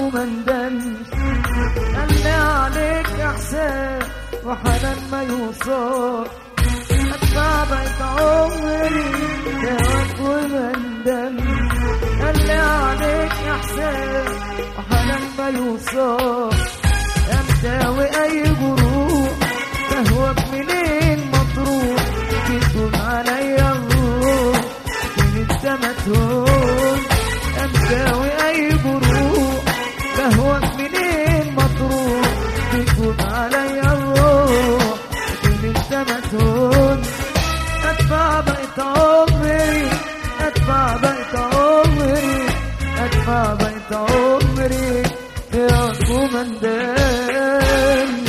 وما ندمش قال لي عليك احسان وحنان ما يوصل ادفع بقيت عمري جواك وما ندمش قال لي عليك احسان وحنان ما يوصل انت واي جروح تهوك منين مطروح تكون عليا الروح من انت ما تهون انت واي جروح تهوك منين مطروح تكون عليا الروح من انت ما تهون ادفع بقيت عمري ادفع بقيت عمري ادفع بقيت عمري يا كومندان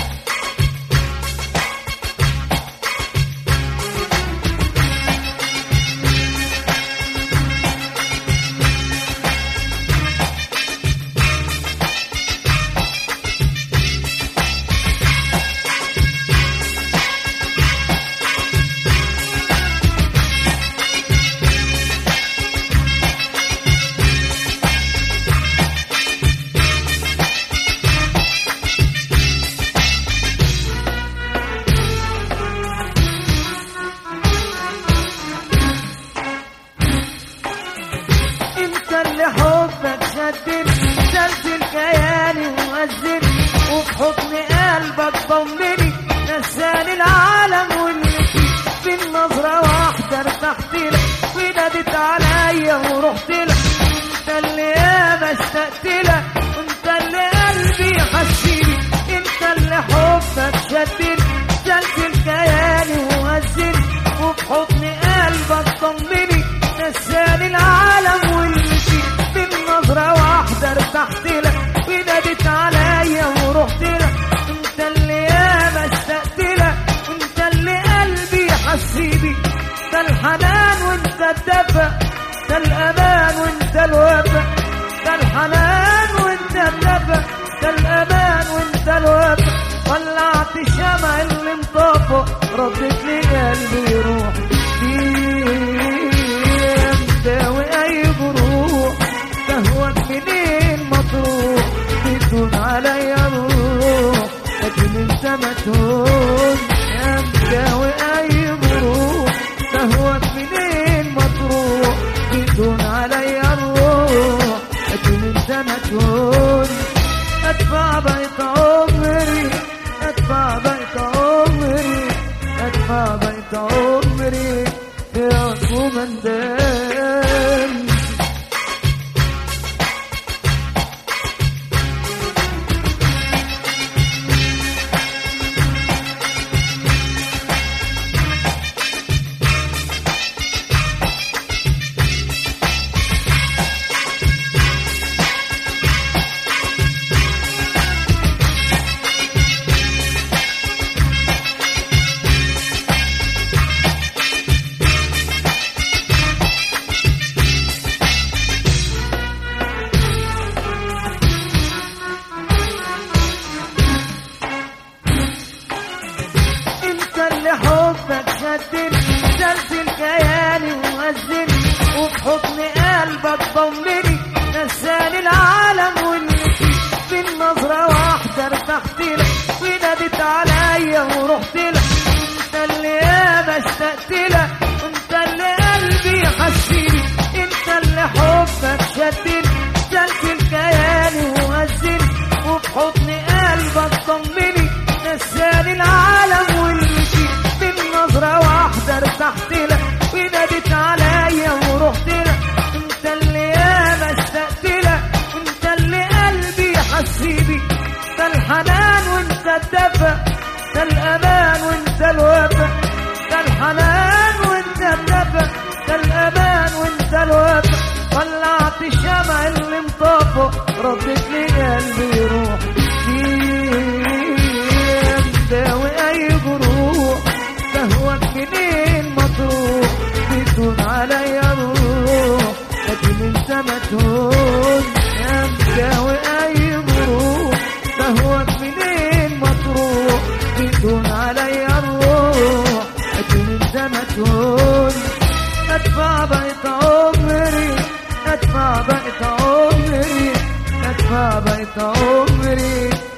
انت اللي حبك شدني سلسل كياني ومأذني وفي حضن قلبك ضمني نساني العالم واللي فيه بالنظرة واحدة ارتحت لك ونادت عليا ورحت لك انت اللي ياما اشتقت لك وانت اللي قلبي حسيني انت اللي حبك شدني سلسل كياني ومأذني وفي حضن قلبك ضمني نساني العالم واللي فيه بالنظرة واحدة ارتحت لك ونادت عليا ورحت لك انت اللي ياما اشتقت لك وانت اللي قلبي حسيبي ده الحنان وانت الدفى ده الامان وانت الوفا ده الحنان وانت الدفى ده الامان وانت الوفا ولعت الشمع اللي انطفى ردت لي قلبي روح انت واي جروح تهوك منين مطروح بدون عليا الروح لكن انت ما تهون انت واي جروح تهوك منين مطروح بدون عليا الروح لكن انت ما تهون ادفع بيت عمري ادفع بيت عمري ادفع بيت عمري يا كومندان انت اللي حبك شدني سلسل كياني ومأذني وفي حضن قلبك ضمني نساني العالم واللي فيه بالنظرة واحدة ارتحت لك ونادت عليا ورحت لك انت اللي ياما اشتقت لك وانت اللي قلبي حسيني انت اللي حبك شدني سلسل كياني ومأذني وفي حضن قلبك ضمني نساني العالم واللي فيه بالنظرة واحدة ارتحت لك ونادت عليا ورحت لك انت اللي ياما اشتقت لك وانت اللي قلبي حسيبي ده الحنان وانت الدفى ده الامان فرحة عمري